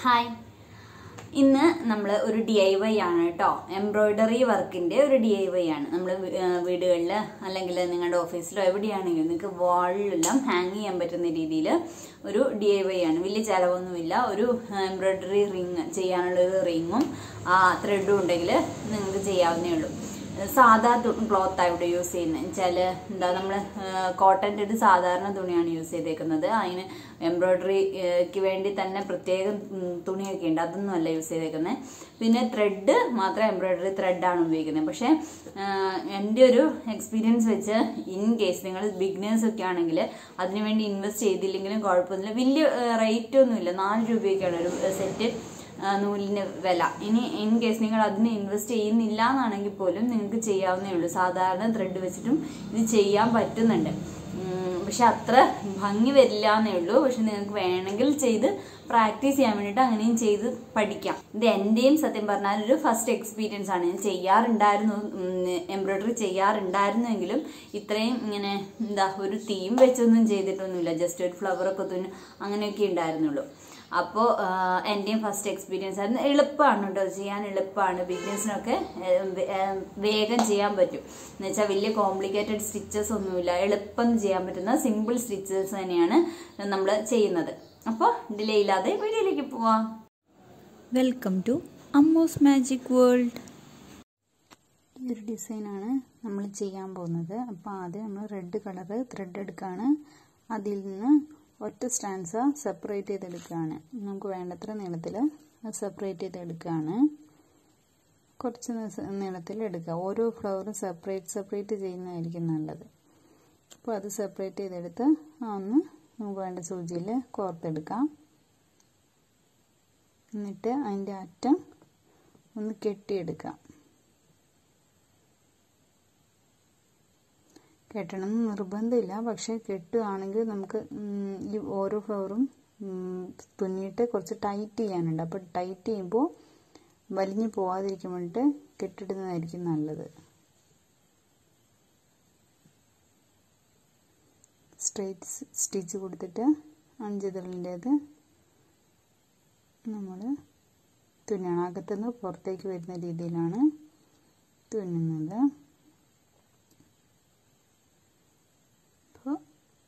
Hi ഇന്ന് നമ്മൾ ഒരു ഡി ഐ വൈ ആണ് കേട്ടോ എംബ്രോയിഡറി വർക്കിന്റെ ഒരു ഡി ഐ വൈ ആണ് നമ്മൾ വീടുകളിൽ അല്ലെങ്കിൽ നിങ്ങളുടെ ഓഫീസിലോ എവിടെയാണെങ്കിലും നിങ്ങൾക്ക് വാളിലെല്ലാം ഹാങ് ചെയ്യാൻ പറ്റുന്ന രീതിയിൽ ഒരു ഡി ഐ വൈ ആണ് വലിയ ചിലവൊന്നുമില്ല ഒരു എംബ്രോയിഡറി റിങ് ചെയ്യാനുള്ള ഒരു റിങ്ങും ആ ത്രെഡും ഉണ്ടെങ്കിൽ നിങ്ങൾക്ക് ചെയ്യാവുന്നേ ഉള്ളൂ സാധാ ക്ലോത്ത് ഇവിടെ യൂസ് ചെയ്യുന്നത് വെച്ചാൽ എന്താ നമ്മൾ കോട്ടൻ്റെ ഒരു സാധാരണ തുണിയാണ് യൂസ് ചെയ്തേക്കുന്നത് അതിന് എംബ്രോയ്ഡറിക്ക് വേണ്ടി തന്നെ പ്രത്യേകം ഉം, തുണിയൊക്കെ ഉണ്ട് അതൊന്നും അല്ല യൂസ് ചെയ്തേക്കുന്നത് പിന്നെ ത്രെഡ് മാത്രം എംബ്രോയ്ഡറി ത്രെഡാണ് ഉപയോഗിക്കുന്നത് പക്ഷേ എൻ്റെ ഒരു എക്സ്പീരിയൻസ് വെച്ച് ഇൻ കേസ് നിങ്ങൾ ബിഗിനേഴ്സ് ഒക്കെ ആണെങ്കിൽ അതിനുവേണ്ടി ഇൻവെസ്റ്റ് ചെയ്തില്ലെങ്കിലും കുഴപ്പമൊന്നുമില്ല വലിയ റേറ്റ് ഒന്നുമില്ല നാല് രൂപയൊക്കെയാണ് ഒരു സെറ്റ് ആ, നൂലിന് വില ഇനി ഇൻ കേസ് നിങ്ങൾ അതിന് ഇൻവെസ്റ്റ് ചെയ്യുന്നില്ല എന്നാണെങ്കിൽ പോലും നിങ്ങൾക്ക് ചെയ്യാവുന്നേ ഉള്ളൂ സാധാരണ ത്രെഡ് വെച്ചിട്ടും ഇത് ചെയ്യാൻ പറ്റുന്നുണ്ട് ഉം, പക്ഷെ അത്ര ഭംഗി വരില്ല എന്നേ ഉള്ളൂ പക്ഷെ നിങ്ങൾക്ക് വേണമെങ്കിൽ ചെയ്ത് പ്രാക്ടീസ് ചെയ്യാൻ വേണ്ടിയിട്ട് അങ്ങനെയും ചെയ്ത് പഠിക്കാം ഇത് എൻ്റെയും സത്യം പറഞ്ഞാൽ ഒരു ഫസ്റ്റ് എക്സ്പീരിയൻസ് ആണ് ഞാൻ ചെയ്യാറുണ്ടായിരുന്നു എംബ്രോയിഡറി ചെയ്യാറുണ്ടായിരുന്നെങ്കിലും ഇത്രയും ഇങ്ങനെ എന്താ ഒരു തീം വെച്ചൊന്നും ചെയ്തിട്ടൊന്നുമില്ല ജസ്റ്റ് ഒരു ഫ്ലവറൊക്കെ തുന്നു അങ്ങനെയൊക്കെ ഉണ്ടായിരുന്നുള്ളൂ അപ്പോൾ എൻ്റെയും ഫസ്റ്റ് എക്സ്പീരിയൻസ് ആയിരുന്നു എളുപ്പമാണ് കേട്ടോ ചെയ്യാൻ എളുപ്പമാണ് ബിഗിനേഴ്സിനൊക്കെ വേഗം ചെയ്യാൻ പറ്റും എന്ന് വെച്ചാൽ വലിയ കോംപ്ലിക്കേറ്റഡ് സ്റ്റിച്ചസ് ഒന്നുമില്ല എളുപ്പം ചെയ്യാൻ പറ്റുന്ന സിമ്പിൾ സ്റ്റിച്ചസ് തന്നെയാണ് നമ്മൾ ചെയ്യുന്നത് അപ്പോൾ ഡിലേ ഇല്ലാതെ വീഡിയോയിലേക്ക് പോവാം welcome to Ammu's magic world ഈ ഒരു ഡിസൈനാണ് നമ്മൾ ചെയ്യാൻ പോകുന്നത് അപ്പോൾ ആദ്യം നമ്മൾ റെഡ് കളറ് ത്രെഡ് എടുക്കുകയാണ് അതിൽ നിന്ന് ഒറ്റ സ്റ്റാൻസ സെപ്പറേറ്റ് ചെയ്തെടുക്കുകയാണ് നമുക്ക് വേണ്ടത്ര നീളത്തിൽ സെപ്പറേറ്റ് ചെയ്തെടുക്കുകയാണ് കുറച്ച് നീളത്തിൽ എടുക്കുക ഓരോ ഫ്ലവറും സെപ്പറേറ്റ് സെപ്പറേറ്റ് ചെയ്യുന്നതായിരിക്കും നല്ലത് അപ്പോൾ അത് സെപ്പറേറ്റ് ചെയ്തെടുത്ത് ഒന്ന് നമുക്ക് വേണ്ട സൂചിയിൽ കോർത്തെടുക്കാം എന്നിട്ട് അതിൻ്റെ അറ്റം ഒന്ന് കെട്ടിയെടുക്കാം കെട്ടണം എന്ന് നിർബന്ധമില്ല പക്ഷേ കെട്ടുകയാണെങ്കിൽ നമുക്ക് ഈ ഓരോ ഫ്ലവറും തുന്നിയിട്ട് കുറച്ച് ടൈറ്റ് ചെയ്യാനുണ്ട് അപ്പോൾ ടൈറ്റ് ചെയ്യുമ്പോൾ വലിഞ്ഞു പോവാതിരിക്കാൻ വേണ്ടിയിട്ട് കെട്ടിടുന്നതായിരിക്കും നല്ലത് സ്ട്രേറ്റ് സ്റ്റിച്ച് കൊടുത്തിട്ട് അഞ്ചിതളിൻ്റേത് നമ്മൾ തുന്നണം അകത്തുനിന്ന് പുറത്തേക്ക് വരുന്ന രീതിയിലാണ് തുന്നുന്നത് അപ്പോൾ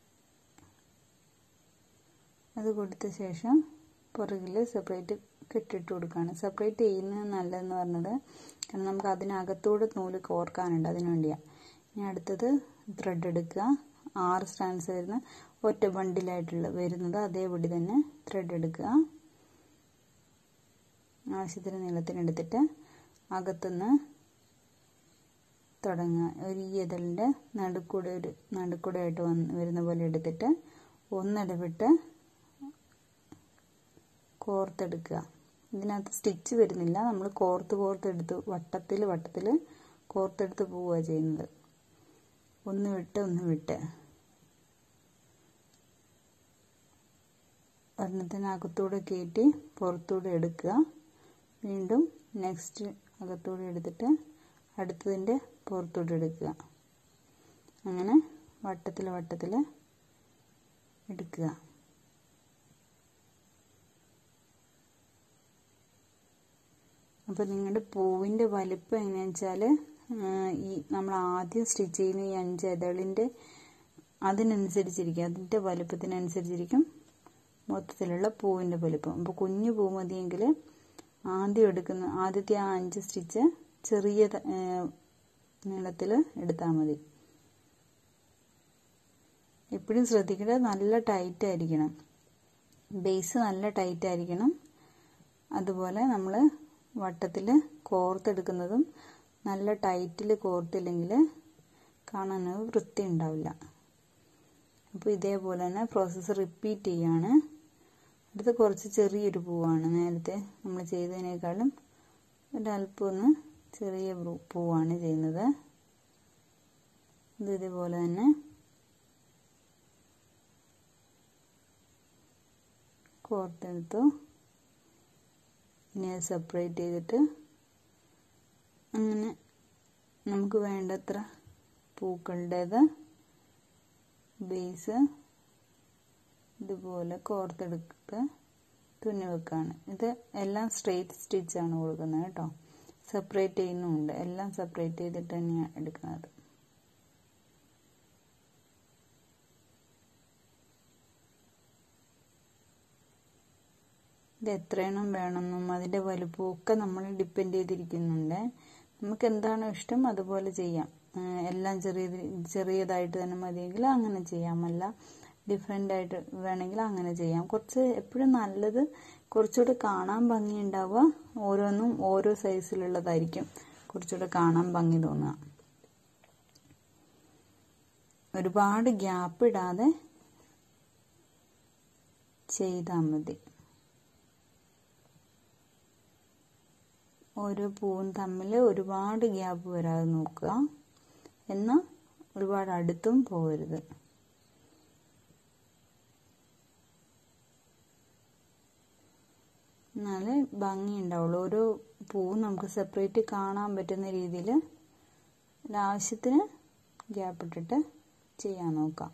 അത് കൊടുത്ത ശേഷം പുറകിൽ സെപ്പറേറ്റ് കെട്ടിട്ട് കൊടുക്കുകയാണ് സെപ്പറേറ്റ് ചെയ്യുന്നത് നല്ലതെന്ന് പറഞ്ഞത് കാരണം നമുക്ക് അതിനകത്തൂടെ നൂല് കോർക്കാനുണ്ട് അതിനു വേണ്ടിയാണ് ഇനി അടുത്തത് ത്രെഡ് എടുക്കുക ആറ് സ്റ്റാൻസ് വരുന്ന ഒറ്റ ബണ്ടിലായിട്ടുള്ള വരുന്നത് അതേപടി തന്നെ ത്രെഡ് എടുക്കുക ആവശ്യത്തിന് നീളത്തിനെടുത്തിട്ട് അകത്തുനിന്ന് തുടങ്ങുക ഒരു ഈ ഇതളിൻ്റെ നടുക്കൂടെ ഒരു നടുക്കൂടെ ആയിട്ട് വന്ന് വരുന്ന പോലെ എടുത്തിട്ട് ഒന്നിടവിട്ട് കോർത്തെടുക്കുക ഇതിനകത്ത് സ്റ്റിച്ച് വരുന്നില്ല നമ്മൾ കോർത്ത് കോർത്തെടുത്ത് വട്ടത്തിൽ വട്ടത്തിൽ കോർത്തെടുത്ത് പോവുക ചെയ്യുന്നത് ഒന്ന് വിട്ട് ഒന്ന് വിട്ട് ഒരെണ്ണത്തിനകത്തൂടെ കയറ്റി പുറത്തൂടെ എടുക്കുക വീണ്ടും നെക്സ്റ്റ് അകത്തൂടെ എടുത്തിട്ട് അടുത്തതിൻ്റെ പുറത്തൂടെ എടുക്കുക അങ്ങനെ വട്ടത്തിൽ വട്ടത്തിൽ എടുക്കുക അപ്പോൾ നിങ്ങളുടെ പൂവിൻ്റെ വലിപ്പം എങ്ങനെയാണെന്ന് വെച്ചാൽ ഈ നമ്മൾ ആദ്യം സ്റ്റിച്ച് ചെയ്യുന്ന ഈ അഞ്ച് ഇതളിൻ്റെ അതിനനുസരിച്ചിരിക്കും അതിൻ്റെ വലിപ്പത്തിനനുസരിച്ചിരിക്കും മൊത്തത്തിലുള്ള പൂവിൻ്റെ വലിപ്പം അപ്പോൾ കുഞ്ഞു പൂ മതിയെങ്കിൽ ആദ്യം എടുക്കുന്ന ആദ്യത്തെ ആ അഞ്ച് സ്റ്റിച്ച് ചെറിയ നീളത്തിൽ എടുത്താൽ മതി എപ്പോഴും ശ്രദ്ധിക്കേണ്ടത് നല്ല ടൈറ്റ് ആയിരിക്കണം ബേസ് നല്ല ടൈറ്റ് ആയിരിക്കണം അതുപോലെ നമ്മൾ വട്ടത്തിൽ കോർത്തെടുക്കുന്നതും നല്ല ടൈറ്റിൽ കോർത്തില്ലെങ്കിൽ കാണാൻ വൃത്തി ഉണ്ടാവില്ല അപ്പോൾ ഇതേപോലെ തന്നെ പ്രോസസ്സ് റിപ്പീറ്റ് ചെയ്യാണ് അടുത്ത് കുറച്ച് ചെറിയൊരു പൂവാണ് നേരത്തെ നമ്മൾ ചെയ്തതിനേക്കാളും ഒരല്പം ഒന്ന് ചെറിയ പൂവാണ് ചെയ്യുന്നത് ഇത് ഇതേപോലെ തന്നെ കോർത്തെടുത്തു ഇനി സെപ്പറേറ്റ് ചെയ്തിട്ട് അങ്ങനെ നമുക്ക് വേണ്ടത്ര പൂക്കളുടേത് ബേസ് ഇതുപോലെ കോർത്തെടുത്ത് തുന്നി വെക്കുകയാണ് ഇത് എല്ലാം സ്ട്രെയിറ്റ് സ്റ്റിച്ചാണ് കൊടുക്കുന്നത് കേട്ടോ സെപ്പറേറ്റ് ചെയ്യുന്നുമുണ്ട് എല്ലാം സെപ്പറേറ്റ് ചെയ്തിട്ട് തന്നെയാണ് എടുക്കുന്നത് ഇത് എത്രയെണ്ണം വേണമെന്നും അതിൻ്റെ വലുപ്പവും ഒക്കെ നമ്മൾ ഡിപ്പെൻഡ് ചെയ്തിരിക്കുന്നുണ്ട് നമുക്ക് എന്താണോ ഇഷ്ടം അതുപോലെ ചെയ്യാം എല്ലാം ചെറിയ ചെറിയതായിട്ട് തന്നെ മതിയെങ്കിൽ അങ്ങനെ ചെയ്യാമല്ല ഡിഫറെൻ്റ് ആയിട്ട് വേണമെങ്കിൽ അങ്ങനെ ചെയ്യാം കുറച്ച് എപ്പോഴും നല്ലത് കുറച്ചുകൂടെ കാണാൻ ഭംഗി ഉണ്ടാവുക ഓരോന്നും ഓരോ സൈസിലുള്ളതായിരിക്കും കുറച്ചുകൂടെ കാണാൻ ഭംഗി തോന്നുക ഒരുപാട് ഗ്യാപ്പ് ഇടാതെ ചെയ്താൽ മതി ഓരോ പൂവും തമ്മിൽ ഒരുപാട് ഗ്യാപ്പ് വരാതെ നോക്കുക എന്നാൽ ഒരുപാട് അടുത്തും പോകരുത് എന്നാലേ ഭംഗി ഉണ്ടാവുള്ളൂ ഓരോ പൂവും നമുക്ക് സെപ്പറേറ്റ് കാണാൻ പറ്റുന്ന രീതിയിൽ ആവശ്യത്തിന് ഗ്യാപ്പ് ഇട്ടിട്ട് ചെയ്യാൻ നോക്കാം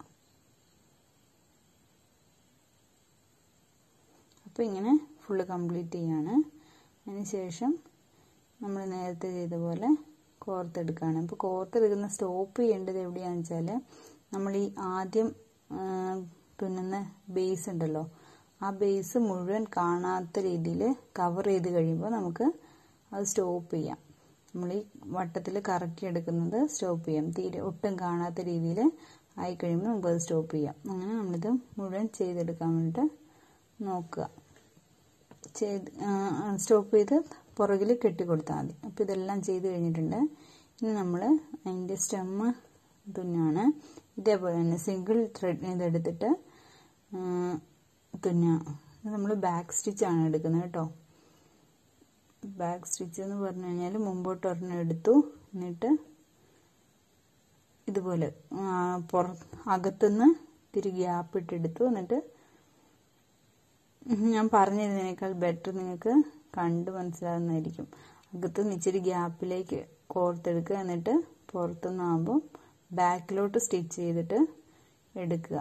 അപ്പോൾ ഇങ്ങനെ ഫുള്ള് കംപ്ലീറ്റ് ചെയ്യാണ് അതിന് ശേഷം നമ്മൾ നേരത്തെ ചെയ്ത പോലെ കോർത്തെടുക്കുകയാണ് അപ്പോൾ കോർത്തെടുക്കുന്ന സ്റ്റോപ്പ് ചെയ്യേണ്ടത് എവിടെയാണെന്ന് വെച്ചാൽ നമ്മൾ ഈ ആദ്യം തുന്നുന്ന ബേസ് ഉണ്ടല്ലോ ആ ബേസ് മുഴുവൻ കാണാത്ത രീതിയിൽ കവർ ചെയ്ത് കഴിയുമ്പോൾ നമുക്ക് അത് സ്റ്റോപ്പ് ചെയ്യാം നമ്മൾ ഈ വട്ടത്തിൽ കറക്കി എടുക്കുന്നത് സ്റ്റോപ്പ് ചെയ്യാം തീരെ ഒട്ടും കാണാത്ത രീതിയിൽ ആയി കഴിയുമ്പോൾ നമുക്കത് സ്റ്റോപ്പ് ചെയ്യാം അങ്ങനെ നമ്മളിത് മുഴുവൻ ചെയ്തെടുക്കാൻ വേണ്ടിയിട്ട് നോക്കുക ചെയ്ത് സ്റ്റോപ്പ് ചെയ്ത് പുറകിൽ കെട്ടിക്കൊടുത്താൽ മതി അപ്പോൾ ഇതെല്ലാം ചെയ്ത് കഴിഞ്ഞിട്ടുണ്ട് ഇനി നമ്മൾ അതിൻ്റെ സ്റ്റെമ്മ് തുന്നാണ് ഇതേപോലെ തന്നെ സിംഗിൾ ത്രെഡ് ഇതെടുത്തിട്ട് തുന്നുക നമ്മൾ ബാക്ക് സ്റ്റിച്ചാണ് എടുക്കുന്നത് കേട്ടോ ബാക്ക് സ്റ്റിച്ച് എന്ന് പറഞ്ഞു കഴിഞ്ഞാൽ മുമ്പോട്ട് ഒരെണ്ണം എടുത്തു എന്നിട്ട് ഇതുപോലെ പുറ അകത്തുനിന്ന് ഇത്തിരി ഗ്യാപ്പ് ഇട്ടെടുത്തു എന്നിട്ട് ഞാൻ പറഞ്ഞിരുന്നതിനേക്കാൾ ബെറ്റർ നിങ്ങൾക്ക് കണ്ട് മനസ്സിലാകുന്നതായിരിക്കും അകത്തുനിന്ന് ഇച്ചിരി ഗ്യാപ്പിലേക്ക് കോർത്തെടുക്കുക എന്നിട്ട് പുറത്തുനിന്നാകുമ്പോൾ ബാക്കിലോട്ട് സ്റ്റിച്ച് ചെയ്തിട്ട് എടുക്കുക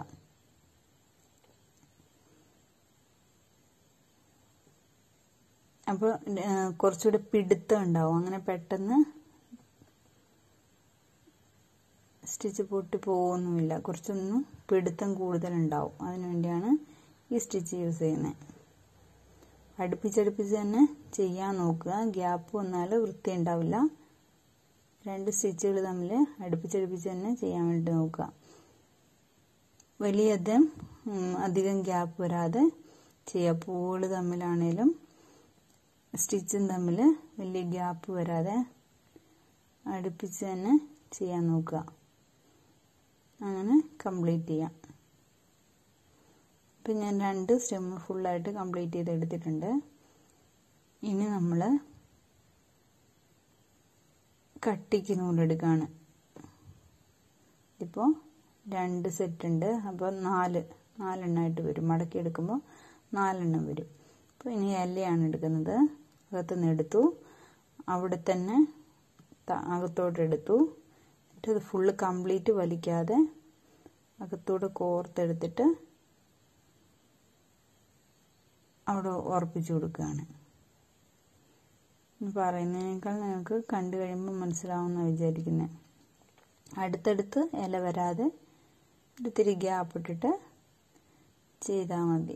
അപ്പോൾ കുറച്ചുകൂടെ പിടുത്തം ഉണ്ടാവും അങ്ങനെ പെട്ടെന്ന് സ്റ്റിച്ച് പൊട്ടി പോകുന്നുമില്ല കുറച്ചൊന്നും പിടുത്തം കൂടുതലുണ്ടാവും അതിനു വേണ്ടിയാണ് ഈ സ്റ്റിച്ച് യൂസ് ചെയ്യുന്നത് അടുപ്പിച്ചടുപ്പിച്ച് തന്നെ ചെയ്യാൻ നോക്കുക ഗ്യാപ്പ് വന്നാൽ വൃത്തി ഉണ്ടാവില്ല രണ്ട് സ്റ്റിച്ചുകൾ തമ്മിൽ അടുപ്പിച്ചടുപ്പിച്ച് തന്നെ ചെയ്യാൻ വേണ്ടി നോക്കുക വലിയധികം അധികം ഗ്യാപ്പ് വരാതെ ചെയ്യുക പൂവുകൾ തമ്മിലാണേലും സ്റ്റിച്ചും തമ്മിൽ വലിയ ഗ്യാപ്പ് വരാതെ അടുപ്പിച്ച് തന്നെ ചെയ്യാൻ നോക്കുക അങ്ങനെ കംപ്ലീറ്റ് ചെയ്യാം ഇപ്പം ഞാൻ രണ്ട് സ്റ്റെം ഫുള്ളായിട്ട് കംപ്ലീറ്റ് ചെയ്ത് എടുത്തിട്ടുണ്ട് ഇനി നമ്മൾ കട്ടിക്ക് നൂലെടുക്കുകയാണ് ഇപ്പോൾ രണ്ട് സെറ്റ് ഉണ്ട് അപ്പോൾ നാല് നാലെണ്ണമായിട്ട് വരും മടക്കി എടുക്കുമ്പോൾ നാലെണ്ണം വരും അപ്പോൾ ഇനി ഇലയാണ് എടുക്കുന്നത് അകത്തുനിന്ന് എടുത്തു അവിടെ തന്നെ അകത്തോട്ട് എടുത്തു എന്നിട്ട് അത് ഫുള്ള് കംപ്ലീറ്റ് വലിക്കാതെ അകത്തൂടെ കോർത്തെടുത്തിട്ട് അവിടെ ഉറപ്പിച്ചു കൊടുക്കുകയാണ് പറയുന്നതിനേക്കാൾ നിങ്ങൾക്ക് കണ്ടു കഴിയുമ്പോൾ മനസ്സിലാവുമെന്ന് വിചാരിക്കുന്നത് അടുത്തടുത്ത് ഇല വരാതെ ഒത്തിരി ഗ്യാപ്പ് ഇട്ടിട്ട് ചെയ്താൽ മതി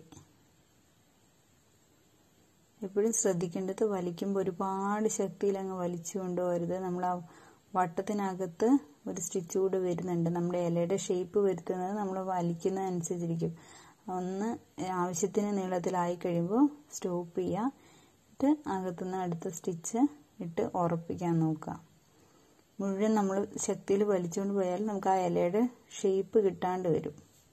എപ്പോഴും ശ്രദ്ധിക്കേണ്ടത് വലിക്കുമ്പോൾ ഒരുപാട് ശക്തിയിൽ അങ്ങ് വലിച്ചു കൊണ്ടുപോകരുത് നമ്മൾ ആ വട്ടത്തിനകത്ത് ഒരു സ്റ്റിച്ച് കൂടെ വരുന്നുണ്ട് നമ്മുടെ ഇലയുടെ ഷേപ്പ് വരുത്തുന്നത് നമ്മൾ വലിക്കുന്നതനുസരിച്ചിരിക്കും ഒന്ന് ആവശ്യത്തിന് നീളത്തിലായി കഴിയുമ്പോൾ സ്റ്റോപ്പ് ചെയ്യുക എന്നിട്ട് അകത്തുനിന്ന് അടുത്ത സ്റ്റിച്ച് ഇട്ട് ഉറപ്പിക്കാൻ നോക്കുക മുഴുവൻ നമ്മൾ ശക്തിയിൽ വലിച്ചുകൊണ്ട് പോയാൽ നമുക്ക് ആ ഇലയുടെ ഷേപ്പ് കിട്ടാണ്ട് വരും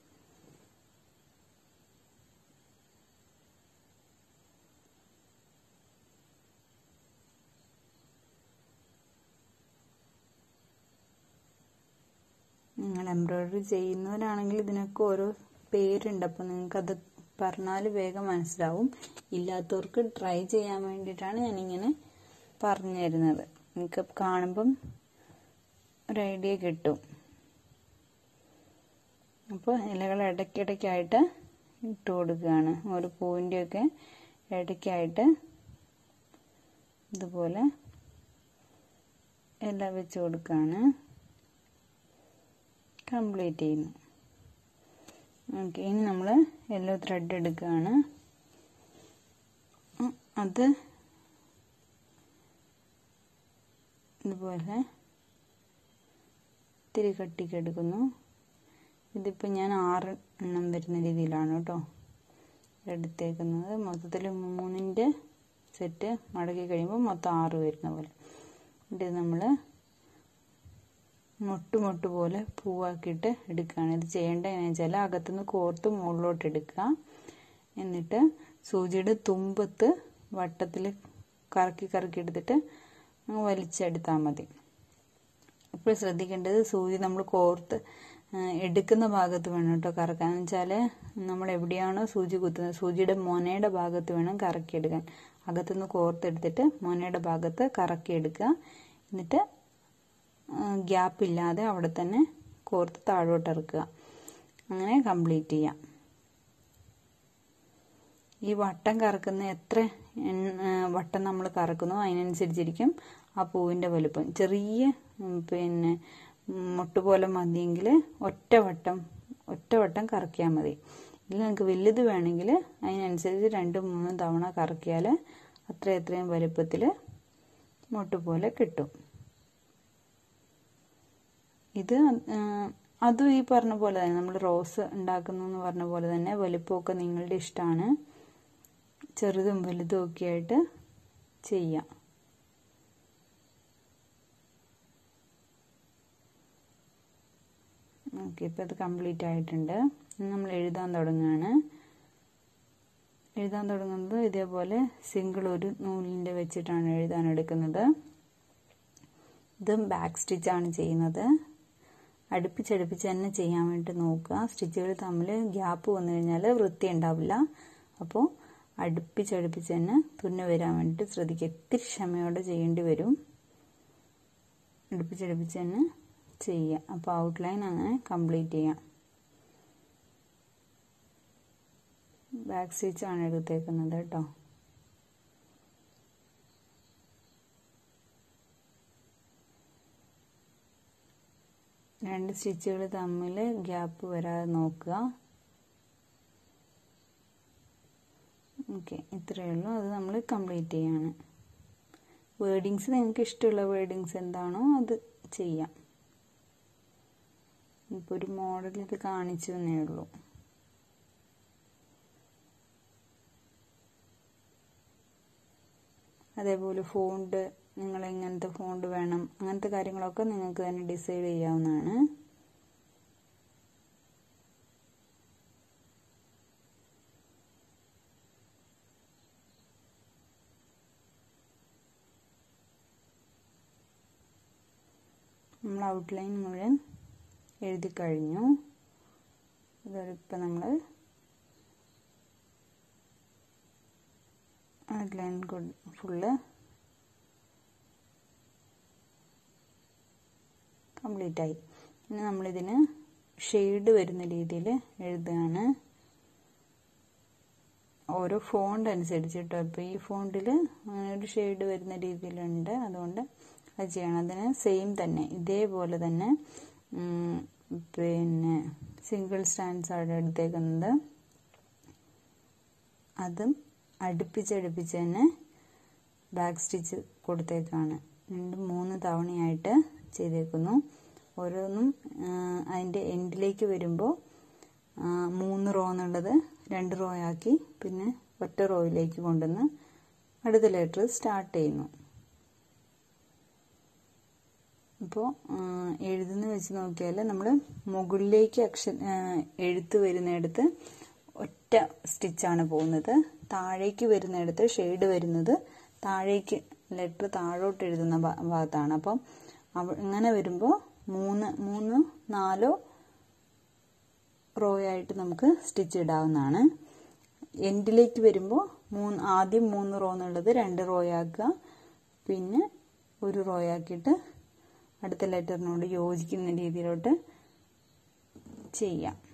നിങ്ങൾ എംബ്രോയിഡറി ചെയ്യുന്നവരാണെങ്കിൽ ഇതിനൊക്കെ ഓരോ പേരുണ്ട് അപ്പോൾ നിങ്ങൾക്കത് പറഞ്ഞാൽ വേഗം മനസ്സിലാവും ഇല്ലാത്തവർക്ക് ട്രൈ ചെയ്യാൻ വേണ്ടിയിട്ടാണ് ഞാനിങ്ങനെ പറഞ്ഞു തരുന്നത് നിങ്ങൾക്ക് കാണുമ്പം ഒരു ഐഡിയ കിട്ടും അപ്പോൾ ഇലകൾ ഇടയ്ക്കിടയ്ക്കായിട്ട് ഇട്ട് കൊടുക്കുകയാണ് ഓരോ പൂവിൻ്റെയൊക്കെ ഇടയ്ക്കായിട്ട് ഇതുപോലെ എല്ലാം വെച്ച് കൊടുക്കുകയാണ് കംപ്ലീറ്റ് ചെയ്യുന്നു ഓക്കെ ഇനി നമ്മൾ യെല്ലോ ത്രെഡ് എടുക്കുകയാണ് അത് ഇതുപോലെ ഇത്തിരി കട്ടിക്ക് എടുക്കുന്നു ഇതിപ്പോൾ ഞാൻ ആറ് എണ്ണം വരുന്ന രീതിയിലാണ് കേട്ടോ എടുത്തേക്കുന്നത് മൊത്തത്തിൽ മൂന്നിൻ്റെ സെറ്റ് മടക്കി കഴിയുമ്പോൾ മൊത്തം ആറ് വരുന്ന പോലെ ഇത് നമ്മൾ മൊട്ട് മൊട്ട് പോലെ പൂവാക്കിയിട്ട് എടുക്കുകയാണ് ഇത് ചെയ്യേണ്ടത് എങ്ങനെയാണെന്ന് വെച്ചാൽ അകത്തുനിന്ന് കോർത്ത് മുകളിലോട്ട് എടുക്കുക എന്നിട്ട് സൂചിയുടെ തുമ്പത്ത് വട്ടത്തിൽ കറക്കി കറക്കി എടുത്തിട്ട് വലിച്ചെടുത്താൽ മതി അപ്പോൾ ശ്രദ്ധിക്കേണ്ടത് സൂചി നമ്മൾ കോർത്ത് എടുക്കുന്ന ഭാഗത്ത് വേണം കേട്ടോ കറക്കാൻ എന്ന് വെച്ചാൽ നമ്മൾ എവിടെയാണോ സൂചി കുത്തുന്നത് സൂചിയുടെ മൊനയുടെ ഭാഗത്ത് വേണം കറക്കിയെടുക്കാൻ അകത്തുനിന്ന് കോർത്തെടുത്തിട്ട് മൊനയുടെ ഭാഗത്ത് കറക്കിയെടുക്കുക എന്നിട്ട് ഗ്യാപ്പ് ഇല്ലാതെ അവിടെ തന്നെ കോർത്ത് താഴോട്ട് ഇറക്കുക അങ്ങനെ കംപ്ലീറ്റ് ചെയ്യാം ഈ വട്ടം കറക്കുന്ന എത്ര വട്ടം നമ്മൾ കറക്കുന്നോ അതിനനുസരിച്ചിരിക്കും ആ പൂവിൻ്റെ വലുപ്പം ചെറിയ പിന്നെ മുട്ട് പോലെ മതിയെങ്കിൽ ഒറ്റ വട്ടം ഒറ്റ വട്ടം കറക്കിയാൽ മതി ഇല്ല നിങ്ങൾക്ക് വലുത് വേണമെങ്കിൽ അതിനനുസരിച്ച് രണ്ട് മൂന്ന് തവണ കറക്കിയാൽ അത്ര എത്രയും വലുപ്പത്തിൽ മുട്ട് പോലെ കിട്ടും ഇത് അതും ഈ പറഞ്ഞ പോലെ തന്നെ നമ്മൾ റോസ് ഉണ്ടാക്കുന്നു എന്ന് പറഞ്ഞ പോലെ തന്നെ വലുപ്പമൊക്കെ നിങ്ങളുടെ ഇഷ്ടമാണ് ചെറുതും വലുതും ഒക്കെ ആയിട്ട് ചെയ്യാം ഓക്കെ ഇപ്പോൾ ഇത് കംപ്ലീറ്റ് ആയിട്ടുണ്ട് നമ്മൾ എഴുതാൻ തുടങ്ങുകയാണ് എഴുതാൻ തുടങ്ങുന്നത് ഇതേപോലെ സിംഗിൾ ഒരു നൂലിൻ്റെ വെച്ചിട്ടാണ് എഴുതാൻ എടുക്കുന്നത് ഇതും ബാക്ക് സ്റ്റിച്ചാണ് ചെയ്യുന്നത് അടുപ്പിച്ചടുപ്പിച്ച് തന്നെ ചെയ്യാൻ വേണ്ടി നോക്കുക സ്റ്റിച്ചുകൾ തമ്മിൽ ഗ്യാപ്പ് വന്നു കഴിഞ്ഞാൽ വൃത്തി ഉണ്ടാവില്ല അപ്പോൾ അടുപ്പിച്ചടുപ്പിച്ച് തന്നെ തുന്ന വരാൻ വേണ്ടിയിട്ട് ശ്രദ്ധിക്കുക ഇത്തിരി ക്ഷമയോടെ ചെയ്യേണ്ടി വരും അടുപ്പിച്ചടുപ്പിച്ച് തന്നെ ചെയ്യുക അപ്പോൾ ഔട്ട്ലൈൻ അങ്ങനെ കംപ്ലീറ്റ് ചെയ്യാം ബാക്ക് സ്റ്റിച്ചാണ് എടുത്തേക്കുന്നത് കേട്ടോ രണ്ട് സ്റ്റിച്ചുകൾ തമ്മിൽ ഗ്യാപ്പ് വരാതെ നോക്കുക ഓക്കെ ഇത്രയേ ഉള്ളൂ അത് നമ്മൾ കംപ്ലീറ്റ് ചെയ്യാണ് വേർഡിങ്സ് നിങ്ങൾക്ക് ഇഷ്ടമുള്ള വേർഡിങ്സ് എന്താണോ അത് ചെയ്യാം ഇപ്പോൾ ഒരു മോഡൽ ഇത് കാണിച്ചു എന്നേ ഉള്ളൂ അതേപോലെ ഫോണ്ട് നിങ്ങൾ എങ്ങനത്തെ ഫോണ്ട് വേണം അങ്ങനത്തെ കാര്യങ്ങളൊക്കെ നിങ്ങൾക്ക് തന്നെ ഡിസൈഡ് ചെയ്യാവുന്നതാണ് നമ്മൾ ഔട്ട്ലൈൻ മുഴുവൻ എഴുതി കഴിഞ്ഞു ഇതൊരിപ്പോൾ നമ്മൾ ഔട്ട്ലൈൻ ഫുള്ള് കംപ്ലീറ്റ് ആയി ഇനി നമ്മളിതിന് ഷെയ്ഡ് വരുന്ന രീതിയിൽ എഴുതുകയാണ് ഓരോ ഫോണ്ട് അനുസരിച്ച് കേട്ടോ ഇപ്പോൾ ഈ ഫോണ്ടിൽ ഒരു ഷെയ്ഡ് വരുന്ന രീതിയിലുണ്ട് അതുകൊണ്ട് അത് ചെയ്യണം അതിന് സെയിം തന്നെ ഇതേപോലെ തന്നെ പിന്നെ സിംഗിൾ സ്റ്റാൻഡ്സ് ആണ് എടുത്തേക്കുന്നത് അതും അടുപ്പിച്ചടുപ്പിച്ച് തന്നെ ബാക്ക് സ്റ്റിച്ച് കൊടുത്തേക്കാണ് രണ്ട് മൂന്ന് തവണയായിട്ട് ചെയ്തേക്കുന്നു ഓരോന്നും അതിൻ്റെ എൻഡിലേക്ക് വരുമ്പോൾ മൂന്ന് റോ എന്നുള്ളത് രണ്ട് റോ ആക്കി പിന്നെ ഒറ്റ റോയിലേക്ക് കൊണ്ടുവന്ന് അടുത്ത ലെറ്റർ സ്റ്റാർട്ട് ചെയ്യുന്നു അപ്പോൾ എഴുതുന്ന വെച്ച് നോക്കിയാൽ നമ്മൾ മുകളിലേക്ക് അക്ഷ എഴുത്ത് വരുന്നിടത്ത് ഒറ്റ സ്റ്റിച്ചാണ് പോകുന്നത് താഴേക്ക് വരുന്നിടത്ത് ഷെയ്ഡ് വരുന്നത് താഴേക്ക് ലെറ്റർ താഴോട്ട് എഴുതുന്ന ഭാഗത്താണ് അപ്പം ഇങ്ങനെ വരുമ്പോൾ മൂന്ന് മൂന്ന് നാലോ റോ ആയിട്ട് നമുക്ക് സ്റ്റിച്ച് ഇടാവുന്നതാണ് എൻഡിലേക്ക് വരുമ്പോൾ മൂന്ന് ആദ്യം മൂന്ന് റോ എന്നുള്ളത് രണ്ട് റോ ആക്കുക പിന്നെ ഒരു റോ ആക്കിയിട്ട് അടുത്ത ലെറ്ററിനോട് യോജിക്കുന്ന രീതിയിലോട്ട് ചെയ്യാം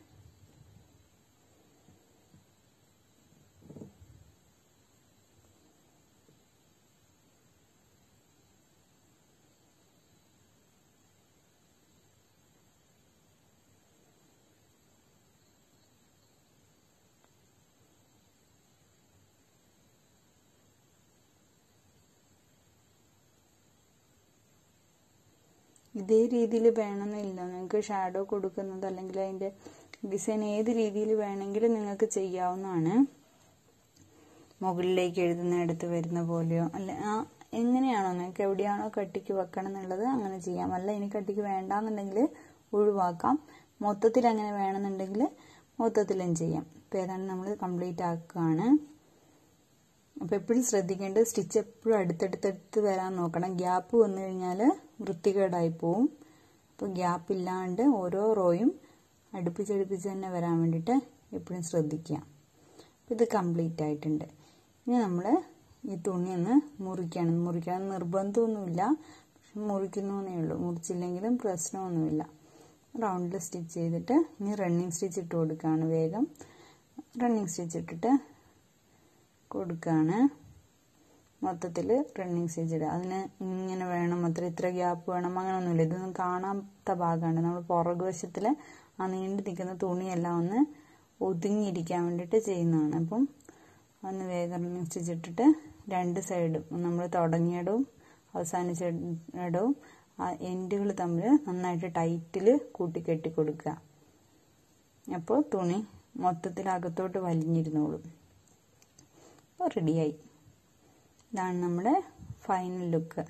ഇതേ രീതിയിൽ വേണമെന്നില്ല നിങ്ങൾക്ക് ഷാഡോ കൊടുക്കുന്നത് അല്ലെങ്കിൽ അതിൻ്റെ ഡിസൈൻ ഏത് രീതിയിൽ വേണമെങ്കിലും നിങ്ങൾക്ക് ചെയ്യാവുന്നതാണ് മുകളിലേക്ക് എഴുതുന്നിടത്ത് വരുന്ന പോലെയോ അല്ല ആ എങ്ങനെയാണോ നിങ്ങൾക്ക് എവിടെയാണോ കട്ടിക്ക് വെക്കണം എന്നുള്ളത് അങ്ങനെ ചെയ്യാം അല്ല ഇനി കട്ടിക്ക് വേണ്ടാന്നുണ്ടെങ്കിൽ ഒഴിവാക്കാം മൊത്തത്തിൽ അങ്ങനെ വേണമെന്നുണ്ടെങ്കിൽ മൊത്തത്തിലും ചെയ്യാം ഇപ്പം ഏതാണ്ട് നമ്മൾ കംപ്ലീറ്റ് ആക്കുകയാണ് അപ്പോൾ എപ്പോഴും ശ്രദ്ധിക്കേണ്ടത് സ്റ്റിച്ച് എപ്പോഴും അടുത്തടുത്തടുത്ത് വരാൻ നോക്കണം ഗ്യാപ്പ് വന്നു കഴിഞ്ഞാൽ വൃത്തികേടായി പോവും അപ്പോൾ ഗ്യാപ്പ് ഇല്ലാണ്ട് ഓരോ റോയും അടുപ്പിച്ചടുപ്പിച്ച് തന്നെ വരാൻ വേണ്ടിയിട്ട് എപ്പോഴും ശ്രദ്ധിക്കുക അപ്പോൾ ഇത് കംപ്ലീറ്റ് ആയിട്ടുണ്ട് ഇനി നമ്മൾ ഈ തുണി ഒന്ന് മുറിക്കണം മുറിക്കണം നിർബന്ധമൊന്നുമില്ല പക്ഷെ മുറിക്കുന്നു എന്നേ ഉള്ളൂ മുറിച്ചില്ലെങ്കിലും പ്രശ്നമൊന്നുമില്ല റൗണ്ടിൽ സ്റ്റിച്ച് ചെയ്തിട്ട് ഇനി റണ്ണിങ് സ്റ്റിച്ച് ഇട്ട് കൊടുക്കുകയാണ് വേഗം റണ്ണിങ് സ്റ്റിച്ച് ഇട്ടിട്ട് കൊടുക്കുകയാണ് മൊത്തത്തിൽ റണ്ണിങ് സ്റ്റിച്ച് ഇടുക അതിന് ഇങ്ങനെ വേണം അത്ര ഇത്ര ഗ്യാപ്പ് വേണം അങ്ങനെയൊന്നുമില്ല ഇതൊന്നും കാണാത്ത ഭാഗമാണ് നമ്മൾ പുറകുവശത്തിൽ ആ നീണ്ടു നിൽക്കുന്ന തുണിയെല്ലാം ഒന്ന് ഒതുങ്ങിയിരിക്കാൻ വേണ്ടിയിട്ട് ചെയ്യുന്നതാണ് അപ്പം ഒന്ന് വേഗം റണ്ണിങ് സ്റ്റിച്ച് ഇട്ടിട്ട് രണ്ട് സൈഡും നമ്മൾ തുടങ്ങിയിടവും അവസാനിച്ച ഇടവും ആ എൻഡുകൾ തമ്മിൽ നന്നായിട്ട് ടൈറ്റിൽ കൂട്ടിക്കെട്ടി കൊടുക്കുക അപ്പോൾ തുണി മൊത്തത്തിൽ അകത്തോട്ട് വലിഞ്ഞിരുന്നോളും അപ്പോൾ റെഡിയായി ഇതാണ് നമ്മുടെ ഫൈനൽ ലുക്ക്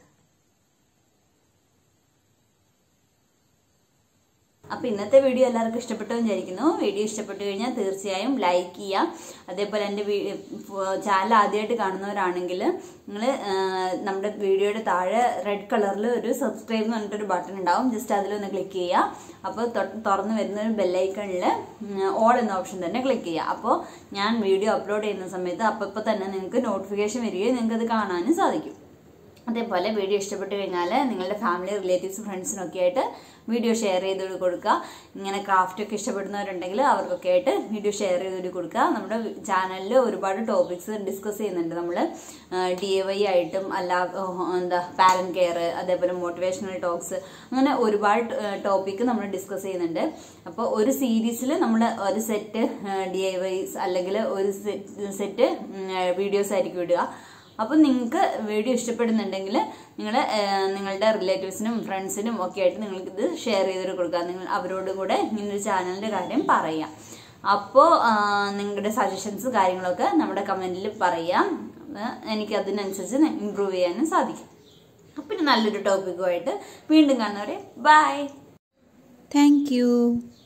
അപ്പൊ ഇന്നത്തെ വീഡിയോ എല്ലാവർക്കും ഇഷ്ടപ്പെട്ടു എന്ന് വിചാരിക്കുന്നു വീഡിയോ ഇഷ്ടപ്പെട്ടു കഴിഞ്ഞാൽ തീർച്ചയായും ലൈക്ക് ചെയ്യാം അതേപോലെ എൻ്റെ ചാനൽ ആദ്യമായിട്ട് കാണുന്നവരാണെങ്കിൽ നിങ്ങൾ നമ്മുടെ വീഡിയോയുടെ താഴെ റെഡ് കളറിൽ ഒരു സബ്സ്ക്രൈബ് എന്ന് പറഞ്ഞിട്ടൊരു ബട്ടൺ ഉണ്ടാവും ജസ്റ്റ് അതിലൊന്ന് ക്ലിക്ക് ചെയ്യുക അപ്പോൾ തുറന്ന് വരുന്ന ഒരു ബെല്ലൈക്കണിൽ ഓൾ എന്ന ഓപ്ഷൻ തന്നെ ക്ലിക്ക് ചെയ്യുക അപ്പോൾ ഞാൻ വീഡിയോ അപ്ലോഡ് ചെയ്യുന്ന സമയത്ത് അപ്പോൾ തന്നെ നിങ്ങൾക്ക് നോട്ടിഫിക്കേഷൻ വരികയും നിങ്ങൾക്ക് അത് കാണാനും സാധിക്കും അതേപോലെ വീഡിയോ ഇഷ്ടപ്പെട്ട് കഴിഞ്ഞാൽ നിങ്ങളുടെ ഫാമിലി റിലേറ്റീവ്സ് ഫ്രണ്ട്സിനൊക്കെ ആയിട്ട് വീഡിയോ ഷെയർ ചെയ്ത് കൊടുക്കുക ഇങ്ങനെ ക്രാഫ്റ്റ് ഒക്കെ ഇഷ്ടപ്പെടുന്നവരുണ്ടെങ്കിൽ അവർക്കൊക്കെ ആയിട്ട് വീഡിയോ ഷെയർ ചെയ്ത് കൊടുക്കുക നമ്മുടെ ചാനലിൽ ഒരുപാട് ടോപ്പിക്സ് ഡിസ്കസ് ചെയ്യുന്നുണ്ട് നമ്മൾ ഡി എ വൈ ആയിട്ടും അല്ല എന്താ പാരന്റ് കെയർ അതേപോലെ മോട്ടിവേഷണൽ ടോക്സ് അങ്ങനെ ഒരുപാട് ടോപ്പിക്ക് നമ്മൾ ഡിസ്കസ് ചെയ്യുന്നുണ്ട് അപ്പോൾ ഒരു സീരീസിൽ നമ്മൾ ഒരു സെറ്റ് ഡി ഐ വൈസ് അല്ലെങ്കിൽ ഒരു സെറ്റ് വീഡിയോസ് ആയിരിക്കും ഇടുക അപ്പം നിങ്ങൾക്ക് വീഡിയോ ഇഷ്ടപ്പെടുന്നുണ്ടെങ്കിൽ നിങ്ങൾ നിങ്ങളുടെ റിലേറ്റീവ്സിനും ഫ്രണ്ട്സിനും ഒക്കെ ആയിട്ട് നിങ്ങൾക്കിത് ഷെയർ ചെയ്തിട്ട് കൊടുക്കുക നിങ്ങൾ അവരോട് കൂടെ ഇങ്ങനൊരു ചാനലിൻ്റെ കാര്യം പറയാം അപ്പോൾ നിങ്ങളുടെ സജഷൻസ് കാര്യങ്ങളൊക്കെ നമ്മുടെ കമൻറ്റിൽ പറയാം എനിക്ക് അതിനനുസരിച്ച് ഇമ്പ്രൂവ് ചെയ്യാനും സാധിക്കും അപ്പം നല്ലൊരു ടോപ്പിക്കുമായിട്ട് വീണ്ടും കാണുന്നവരെ ബൈ Thank you.